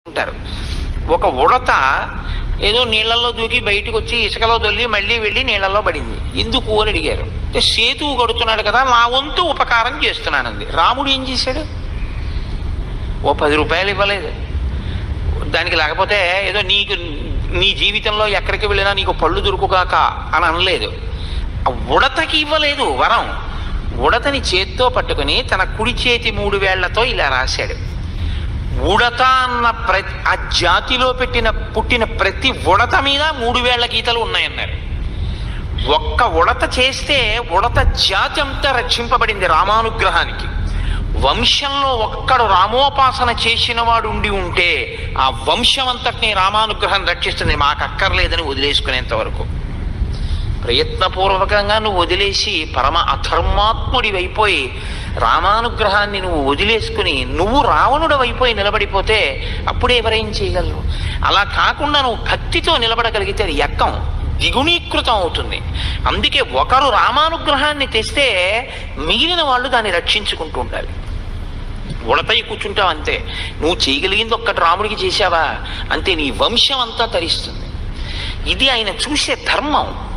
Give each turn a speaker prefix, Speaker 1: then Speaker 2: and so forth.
Speaker 1: ఉంటారు ఒక ఉడత ఏదో నీళ్లలో దూకి బయటకు వచ్చి ఇసుకలో దొల్లి మళ్ళీ వెళ్ళి నీళ్లలో పడింది ఎందుకు అని అడిగారు అంటే సేతువు కడుతున్నాడు కదా నా వంతు ఉపకారం చేస్తున్నానంది రాముడు ఏం చేశాడు ఓ పది రూపాయలు ఇవ్వలేదు దానికి లేకపోతే ఏదో నీకు నీ జీవితంలో ఎక్కడికి వెళ్ళినా నీకు పళ్ళు దొరుకుగాక అని అనలేదు ఆ ఉడతకి ఇవ్వలేదు వరం ఉడతని చేత్తో పట్టుకుని తన కుడి చేతి మూడు వేళ్లతో ఇలా రాశాడు ఉడత అన్న ప్ర ఆ జాతిలో పెట్టిన పుట్టిన ప్రతి ఉడత మీద మూడు వేళ్ల గీతలు ఉన్నాయన్నారు ఒక్క ఉడత చేస్తే ఉడత జాతి అంతా రక్షింపబడింది రామానుగ్రహానికి వంశంలో ఒక్కడు రామోపాసన చేసిన వాడు ఉండి ఉంటే ఆ వంశం అంతటిని రామానుగ్రహం రక్షిస్తుంది మాకు అక్కర్లేదని వదిలేసుకునేంత వరకు ప్రయత్నపూర్వకంగా నువ్వు వదిలేసి పరమ అధర్మాత్ముడి అయిపోయి రామానుగ్రహాన్ని నువ్వు వదిలేసుకుని నువ్వు రావణుడు అయిపోయి నిలబడిపోతే అప్పుడే ఎవరేం చేయగలరు అలా కాకుండా నువ్వు భక్తితో నిలబడగలిగితే అది ఎక్కం ద్విగుణీకృతం అవుతుంది అందుకే ఒకరు రామానుగ్రహాన్ని తెస్తే మిగిలిన వాళ్ళు దాన్ని రక్షించుకుంటూ ఉండాలి ఉడతయి కూర్చుంటావు అంతే నువ్వు చేయగలిగింది ఒక్కటి రాముడికి చేశావా అంతే నీ వంశం అంతా తరిస్తుంది ఇది ఆయన చూసే ధర్మం